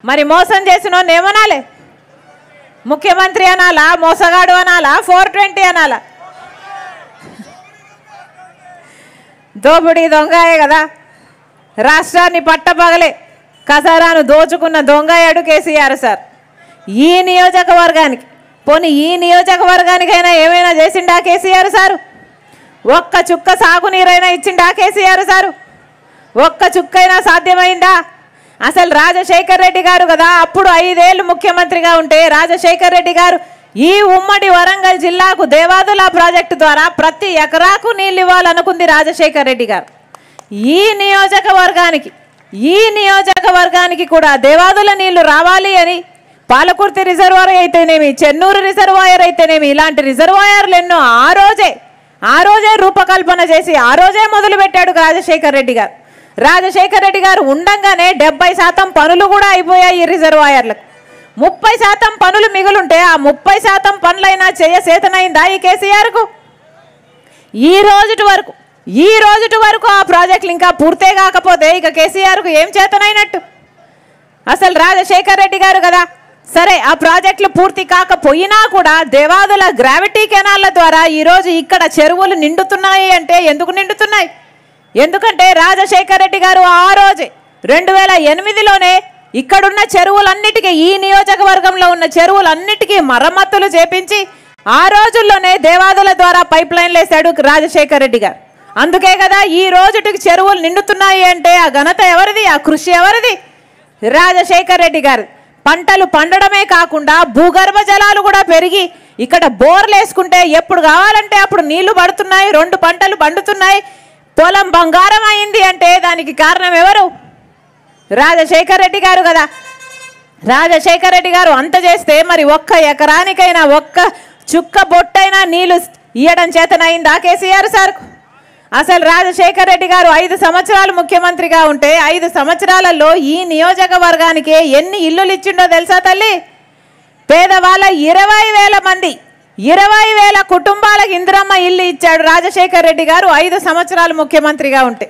మరి మోసం చేసిన ఏమనాలి ముఖ్యమంత్రి అనాలా మోసగాడు అనాలా ఫోర్ ట్వంటీ అనాలా దోపిడీ దొంగయే కదా రాష్ట్రాన్ని పట్టపగలే కసారాను దోచుకున్న దొంగయాడు కేసీఆర్ సార్ ఈ నియోజకవర్గానికి పోనీ ఈ నియోజకవర్గానికైనా ఏమైనా చేసిండా కేసీఆర్ సారు ఒక్క చుక్క సాగునీరైనా ఇచ్చిండా కేసీఆర్ సారు ఒక్క చుక్కైనా సాధ్యమైందా అసలు రాజశేఖర్ రెడ్డి గారు కదా అప్పుడు ఐదేళ్లు ముఖ్యమంత్రిగా ఉంటే రాజశేఖర్ రెడ్డి గారు ఈ ఉమ్మడి వరంగల్ జిల్లాకు దేవాదుల ప్రాజెక్టు ద్వారా ప్రతి ఎకరాకు నీళ్ళు ఇవ్వాలనుకుంది రాజశేఖర్ రెడ్డి గారు ఈ నియోజకవర్గానికి ఈ నియోజకవర్గానికి కూడా దేవాదుల నీళ్లు రావాలి అని పాలకుర్తి రిజర్వాయర్ అయితేనేమి చెన్నూరు రిజర్వాయర్ అయితేనేమి ఇలాంటి రిజర్వాయర్లు ఎన్నో ఆ రోజే ఆ రోజే రూపకల్పన చేసి ఆ రోజే మొదలు పెట్టాడు రాజశేఖర్ రెడ్డి గారు రాజశేఖర్ రెడ్డి గారు ఉండంగానే డెబ్బై శాతం పనులు కూడా అయిపోయాయి ఈ రిజర్వాయర్లకు ముప్పై శాతం పనులు మిగులుంటే ఆ ముప్పై శాతం పనులైనా చేయ చేతనైందా ఈ కేసీఆర్కు ఈ రోజుటి వరకు ఈ రోజుటి వరకు ఆ ప్రాజెక్టులు ఇంకా పూర్తే కాకపోతే ఇక కేసీఆర్కు ఏం చేతనైనట్టు అసలు రాజశేఖర్ రెడ్డి గారు కదా సరే ఆ ప్రాజెక్టులు పూర్తి కాకపోయినా కూడా దేవాదుల గ్రావిటీ కెనాళ్ల ద్వారా ఈరోజు ఇక్కడ చెరువులు నిండుతున్నాయి అంటే ఎందుకు నిండుతున్నాయి ఎందుకంటే రాజశేఖర్ రెడ్డి గారు ఆ రోజే రెండు వేల ఎనిమిదిలోనే ఇక్కడున్న చెరువులన్నిటికీ ఈ నియోజకవర్గంలో ఉన్న చెరువులన్నిటికీ మరమ్మతులు చేపించి ఆ రోజుల్లోనే దేవాదుల ద్వారా పైప్ లైన్లు వేశాడు రాజశేఖర్ రెడ్డి గారు అందుకే కదా ఈ రోజుటికి చెరువులు నిండుతున్నాయి అంటే ఆ ఘనత ఎవరిది ఆ కృషి ఎవరిది రాజశేఖర్ రెడ్డి గారు పంటలు పండడమే కాకుండా భూగర్భ జలాలు కూడా పెరిగి ఇక్కడ బోర్లు వేసుకుంటే ఎప్పుడు కావాలంటే అప్పుడు నీళ్లు పడుతున్నాయి రెండు పంటలు పండుతున్నాయి పొలం బంగారం అయింది అంటే దానికి కారణం ఎవరు రాజశేఖర్ రెడ్డి గారు కదా రాజశేఖర్ రెడ్డి గారు అంత చేస్తే మరి ఒక్క ఎకరానికైనా ఒక్క చుక్క బొట్టైనా నీళ్లు ఇయ్యడం చేతనైందా కేసీఆర్ సార్ అసలు రాజశేఖర్ రెడ్డి గారు ఐదు సంవత్సరాలు ముఖ్యమంత్రిగా ఉంటే ఐదు సంవత్సరాలలో ఈ నియోజకవర్గానికి ఎన్ని ఇల్లులు ఇచ్చిండో తెలుసా తల్లి పేదవాళ్ళ ఇరవై వేల మంది ఇరవై వేల కుటుంబాలకు ఇందిరమ్మ ఇల్లు ఇచ్చాడు రాజశేఖర్ రెడ్డి గారు ఐదు సంవత్సరాలు ముఖ్యమంత్రిగా ఉంటే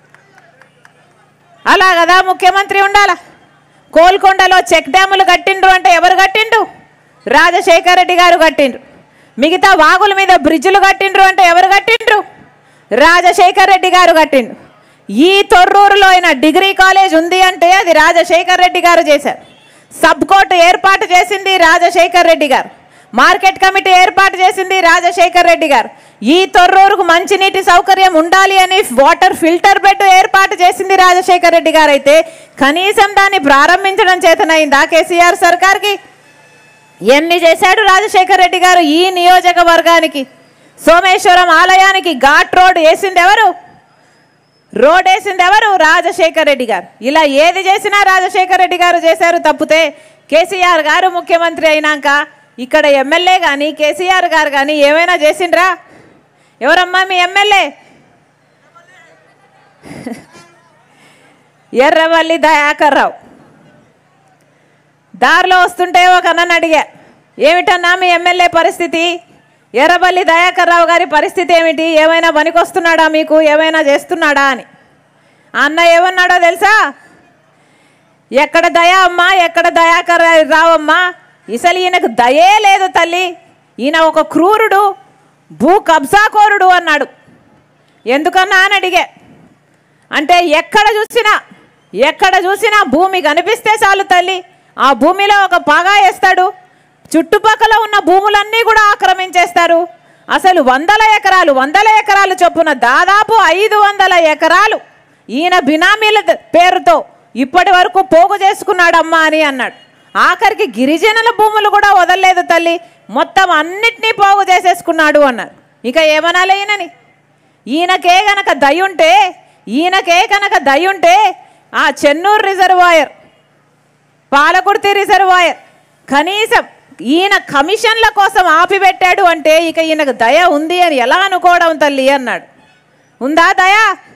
అలా కదా ముఖ్యమంత్రి ఉండాలా కోల్కొండలో చెక్ డ్యాములు కట్టిండ్రు అంటే ఎవరు కట్టిండ్రు రాజశేఖర్ రెడ్డి గారు కట్టిండ్రు మిగతా వాగుల మీద బ్రిడ్జులు కట్టిండ్రు అంటే ఎవరు కట్టిండ్రు రాజశేఖర్ రెడ్డి గారు కట్టిండు ఈ తొర్రూరులో అయిన డిగ్రీ కాలేజ్ ఉంది అంటే అది రాజశేఖర్ రెడ్డి గారు చేశారు సబ్ కోర్టు ఏర్పాటు చేసింది రాజశేఖర్ రెడ్డి గారు మార్కెట్ కమిటీ ఏర్పాటు చేసింది రాజశేఖర్ రెడ్డి గారు ఈ తొర్రూరుకు మంచినీటి సౌకర్యం ఉండాలి అని వాటర్ ఫిల్టర్ బెడ్ ఏర్పాటు చేసింది రాజశేఖర్ రెడ్డి గారు అయితే కనీసం దాన్ని ప్రారంభించడం చేతనైందా కేసీఆర్ సర్కార్కి ఎన్ని చేశాడు రాజశేఖర్ రెడ్డి గారు ఈ నియోజకవర్గానికి సోమేశ్వరం ఆలయానికి ఘాట్ రోడ్ వేసింది ఎవరు రోడ్ వేసింది ఎవరు రాజశేఖర్ రెడ్డి గారు ఇలా ఏది చేసినా రాజశేఖర్ రెడ్డి గారు చేశారు తప్పితే కేసీఆర్ గారు ముఖ్యమంత్రి అయినాక ఇక్కడ ఎమ్మెల్యే కానీ కేసీఆర్ గారు కానీ ఏమైనా చేసిండ్రా ఎవరమ్మా మీ ఎమ్మెల్యే ఎర్రవల్లి దయాకర్ రావు దారిలో వస్తుంటే ఒక అన్నని అడిగా ఏమిటన్నా మీ ఎమ్మెల్యే పరిస్థితి ఎర్రబల్లి దయాకర్ రావు గారి పరిస్థితి ఏమిటి ఏమైనా పనికొస్తున్నాడా మీకు ఏమైనా చేస్తున్నాడా అని ఆ అన్న ఏమన్నాడో తెలుసా ఎక్కడ దయా అమ్మా ఎక్కడ దయాకర్ రావమ్మా ఇసలు ఈయనకు దయే లేదు తల్లి ఈయన ఒక క్రూరుడు భూ కబ్జాకోరుడు అన్నాడు ఎందుకన్నా అని అడిగే అంటే ఎక్కడ చూసినా ఎక్కడ చూసినా భూమి కనిపిస్తే చాలు తల్లి ఆ భూమిలో ఒక పాగా వేస్తాడు చుట్టుపక్కల ఉన్న భూములన్నీ కూడా ఆక్రమించేస్తారు అసలు వందల ఎకరాలు వందల ఎకరాలు చొప్పున దాదాపు ఐదు వందల ఎకరాలు ఈయన బినామీల ద- పేరుతో ఇప్పటి వరకు పోగు చేసుకున్నాడమ్మా అని అన్నాడు ఆఖరికి గిరిజనుల భూములు కూడా వదలలేదు తల్లి మొత్తం అన్నిటినీ పోగు చేసేసుకున్నాడు అన్నారు ఇక ఏమనాలి ఈయనని ఈయనకే గనక దయుంటే ఈయనకే కనుక దయుంటే ఆ చెన్నూరు రిజర్వాయర్ పాలకుర్తి రిజర్వాయర్ కనీసం ఈయన కమిషన్ల కోసం ఆపిపెట్టాడు అంటే ఇక ఈయనకు దయ ఉంది అని ఎలా అనుకోవడం తల్లి అన్నాడు ఉందా దయ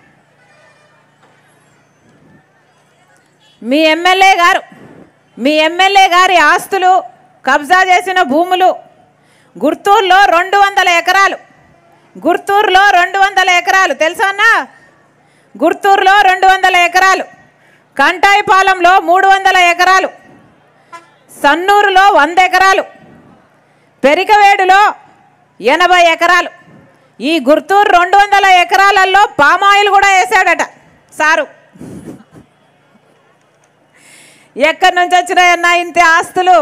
మీ ఎమ్మెల్యే గారు మీ ఎమ్మెల్యే గారి ఆస్తులు కబ్జా చేసిన భూములు గుర్తూరులో రెండు వందల ఎకరాలు గుర్తూరులో రెండు వందల ఎకరాలు తెలుసా అన్నా గుర్తూరులో రెండు వందల ఎకరాలు కంటాయిపాలెంలో మూడు వందల ఎకరాలు సన్నూరులో వంద ఎకరాలు పెరికవేడులో ఎనభై ఎకరాలు ఈ గుర్తూరు రెండు వందల ఎకరాలలో పామాయిల్ కూడా వేసాడట సారు ఎక్కడి నుంచి వచ్చినాయన్నా ఇంత ఆస్తులు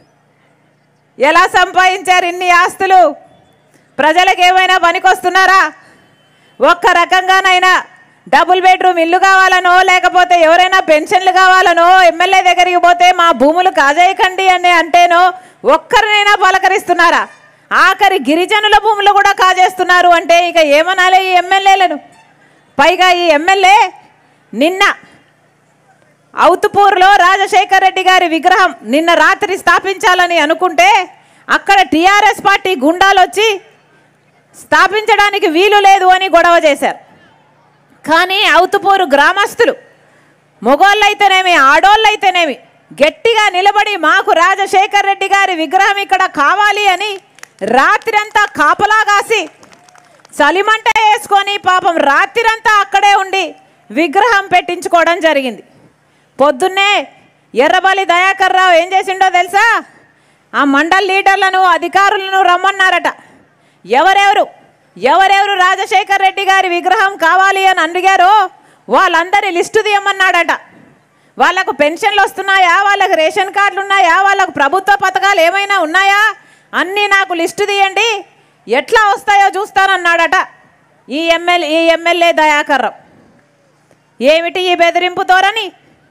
ఎలా సంపాదించారు ఇన్ని ఆస్తులు ప్రజలకు ఏమైనా పనికొస్తున్నారా ఒక్క రకంగానైనా డబుల్ బెడ్రూమ్ ఇల్లు కావాలనో లేకపోతే ఎవరైనా పెన్షన్లు కావాలనో ఎమ్మెల్యే దగ్గరికి పోతే మా భూములు కాజేయకండి అని అంటేనో ఒక్కరినైనా పలకరిస్తున్నారా ఆఖరి గిరిజనుల భూములు కూడా కాజేస్తున్నారు అంటే ఇక ఏమనాలి ఈ ఎమ్మెల్యేలను పైగా ఈ ఎమ్మెల్యే నిన్న అవుతుపూర్లో రాజశేఖర్ రెడ్డి గారి విగ్రహం నిన్న రాత్రి స్థాపించాలని అనుకుంటే అక్కడ టీఆర్ఎస్ పార్టీ గుండాలు వచ్చి స్థాపించడానికి వీలు లేదు అని గొడవ చేశారు కానీ అవుతుపూరు గ్రామస్తులు మొగోళ్ళైతేనేమి ఆడోళ్ళైతేనేమి గట్టిగా నిలబడి మాకు రాజశేఖర్ రెడ్డి గారి విగ్రహం ఇక్కడ కావాలి అని రాత్రంతా కాపలా కాసి చలిమంట వేసుకొని పాపం రాత్రంతా అక్కడే ఉండి విగ్రహం పెట్టించుకోవడం జరిగింది పొద్దున్నే ఎర్రబలి దయాకర్ రావు ఏం చేసిండో తెలుసా ఆ మండల్ లీడర్లను అధికారులను రమ్మన్నారట ఎవరెవరు ఎవరెవరు రాజశేఖర్ రెడ్డి గారి విగ్రహం కావాలి అని అడిగారో వాళ్ళందరి లిస్టు తీయమన్నాడట వాళ్ళకు పెన్షన్లు వస్తున్నాయా వాళ్ళకు రేషన్ కార్డులు ఉన్నాయా వాళ్ళకు ప్రభుత్వ పథకాలు ఏమైనా ఉన్నాయా అన్నీ నాకు లిస్టు తీయండి ఎట్లా వస్తాయో చూస్తానన్నాడట ఈ ఎమ్మెల్యే ఈ ఎమ్మెల్యే దయాకర్ రావు ఏమిటి ఈ బెదిరింపు ధోరణి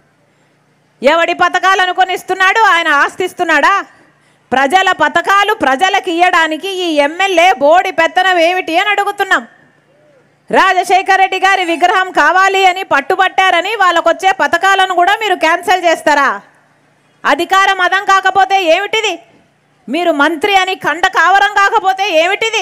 ఎవడి పథకాలు అనుకొని ఇస్తున్నాడు ఆయన ఆస్తి ఇస్తున్నాడా ప్రజల పథకాలు ప్రజలకు ఇయ్యడానికి ఈ ఎమ్మెల్యే బోడి పెత్తనం ఏమిటి అని అడుగుతున్నాం రాజశేఖర రెడ్డి గారి విగ్రహం కావాలి అని పట్టుబట్టారని వాళ్ళకొచ్చే పథకాలను కూడా మీరు క్యాన్సిల్ చేస్తారా అధికార మదం కాకపోతే ఏమిటిది మీరు మంత్రి అని కండ కావరం కాకపోతే ఏమిటిది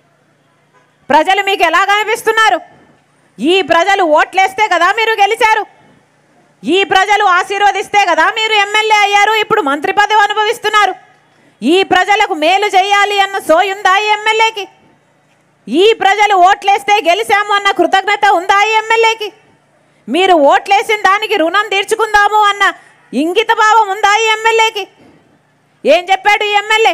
ప్రజలు మీకు ఎలా కనిపిస్తున్నారు ఈ ప్రజలు ఓట్లేస్తే కదా మీరు గెలిచారు ఈ ప్రజలు ఆశీర్వదిస్తే కదా మీరు ఎమ్మెల్యే అయ్యారు ఇప్పుడు మంత్రి పదవి అనుభవిస్తున్నారు ఈ ప్రజలకు మేలు చేయాలి అన్న సోయుందా ఈ ఎమ్మెల్యేకి ఈ ప్రజలు ఓట్లేస్తే గెలిచాము అన్న కృతజ్ఞత ఉందా ఈ ఎమ్మెల్యేకి మీరు ఓట్లేసిన దానికి రుణం తీర్చుకుందాము అన్న ఇంగిత భావం ఉందా ఈ ఎమ్మెల్యేకి ఏం చెప్పాడు ఈ ఎమ్మెల్యే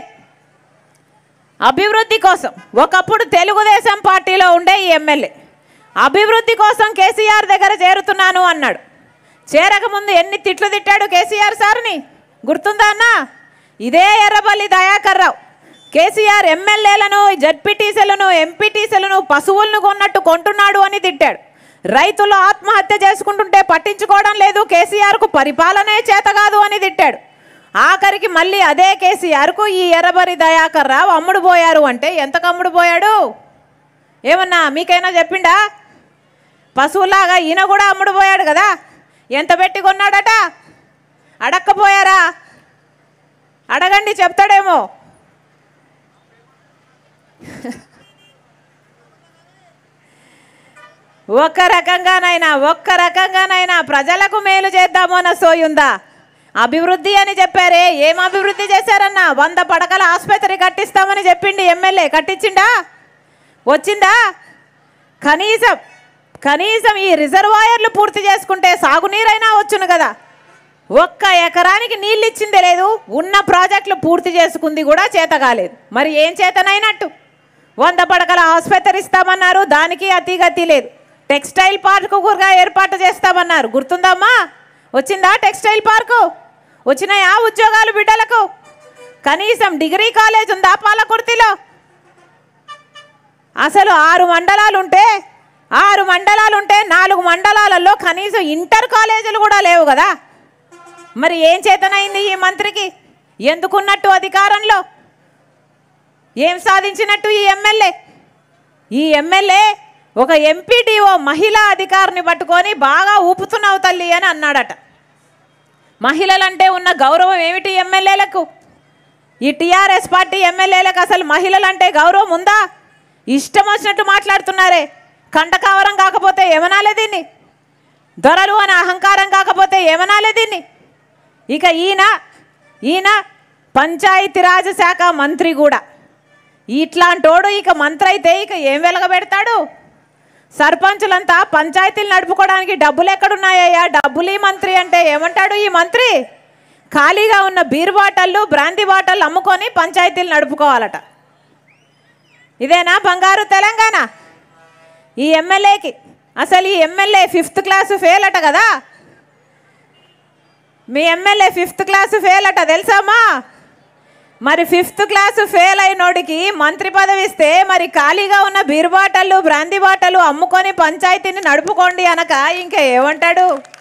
అభివృద్ధి కోసం ఒకప్పుడు తెలుగుదేశం పార్టీలో ఉండే ఈ ఎమ్మెల్యే అభివృద్ధి కోసం కేసీఆర్ దగ్గర చేరుతున్నాను అన్నాడు చేరకముందు ఎన్ని తిట్లు తిట్టాడు కేసీఆర్ సార్ని గుర్తుందా అన్నా ఇదే ఎర్రబల్లి దయాకర్ రావు కేసీఆర్ ఎమ్మెల్యేలను జడ్పీటీసీలను ఎంపీటీసీలను పశువులను కొన్నట్టు కొంటున్నాడు అని తిట్టాడు రైతులు ఆత్మహత్య చేసుకుంటుంటే పట్టించుకోవడం లేదు కేసీఆర్కు పరిపాలనే చేత కాదు అని తిట్టాడు ఆఖరికి మళ్ళీ అదే కేసీఆర్కు ఈ ఎర్రబరి దయాకర్ రావు అమ్ముడు పోయారు అంటే ఎంతకు అమ్ముడు పోయాడు ఏమన్నా మీకైనా చెప్పిండా పశువులాగా ఈయన కూడా అమ్ముడు పోయాడు కదా ఎంత పెట్టి కొన్నాడట అడక్కపోయారా అడగండి చెప్తాడేమో ఒక్క రకంగానైనా ఒక్క రకంగానైనా ప్రజలకు మేలు చేద్దాము అన్న సోయుందా అభివృద్ధి అని చెప్పారే ఏం అభివృద్ధి చేశారన్నా వంద పడకల ఆసుపత్రి కట్టిస్తామని చెప్పిండి ఎమ్మెల్యే కట్టించిండా వచ్చిందా కనీసం కనీసం ఈ రిజర్వాయర్లు పూర్తి చేసుకుంటే సాగునీరైనా వచ్చును కదా ఒక్క ఎకరానికి నీళ్ళు ఇచ్చిందే లేదు ఉన్న ప్రాజెక్టులు పూర్తి చేసుకుంది కూడా చేత కాలేదు మరి ఏం చేతనైనట్టు వంద పడకల ఆసుపత్రి ఇస్తామన్నారు దానికి అతిగతి లేదు టెక్స్టైల్ పార్కు కూడా ఏర్పాటు చేస్తామన్నారు గుర్తుందమ్మా వచ్చిందా టెక్స్టైల్ పార్కు వచ్చినాయా ఉద్యోగాలు బిడ్డలకు కనీసం డిగ్రీ కాలేజ్ ఉందా పాలకుర్తిలో అసలు ఆరు మండలాలు ఉంటే ఆరు మండలాలు ఉంటే నాలుగు మండలాలలో కనీసం ఇంటర్ కాలేజీలు కూడా లేవు కదా మరి ఏం చేతనైంది ఈ మంత్రికి ఎందుకున్నట్టు అధికారంలో ఏం సాధించినట్టు ఈ ఎమ్మెల్యే ఈ ఎమ్మెల్యే ఒక ఎంపీడీఓ మహిళా అధికారిని పట్టుకొని బాగా ఊపుతున్నావు తల్లి అని అన్నాడట మహిళలంటే ఉన్న గౌరవం ఏమిటి ఎమ్మెల్యేలకు ఈ టీఆర్ఎస్ పార్టీ ఎమ్మెల్యేలకు అసలు మహిళలంటే గౌరవం ఉందా ఇష్టం వచ్చినట్టు మాట్లాడుతున్నారే కండకావరం కాకపోతే ఏమనాలే దీన్ని దొరలు అని అహంకారం కాకపోతే ఏమనాలే దీన్ని ఇక ఈయన ఈయన పంచాయతీరాజ్ శాఖ మంత్రి కూడా ఇట్లాంటోడు ఇక మంత్రి అయితే ఇక ఏం వెలగబెడతాడు సర్పంచులంతా పంచాయతీలు నడుపుకోవడానికి డబ్బులు ఎక్కడున్నాయ్యా డబ్బులు ఈ మంత్రి అంటే ఏమంటాడు ఈ మంత్రి ఖాళీగా ఉన్న బీర్ బాటళ్ళు బ్రాంతి బాటళ్ళు అమ్ముకొని పంచాయతీలు నడుపుకోవాలట ఇదేనా బంగారు తెలంగాణ ఈ ఎమ్మెల్యేకి అసలు ఈ ఎమ్మెల్యే ఫిఫ్త్ క్లాసు ఫెయిల్ అట కదా మీ ఎమ్మెల్యే ఫిఫ్త్ క్లాసు ఫెయిల్ అట తెలుసామా మరి ఫిఫ్త్ క్లాసు ఫెయిల్ అయినోడికి మంత్రి పదవి ఇస్తే మరి ఖాళీగా ఉన్న బీర్ బాటలు బ్రాంతి బాటలు అమ్ముకొని పంచాయతీని నడుపుకోండి అనక ఇంకా ఏమంటాడు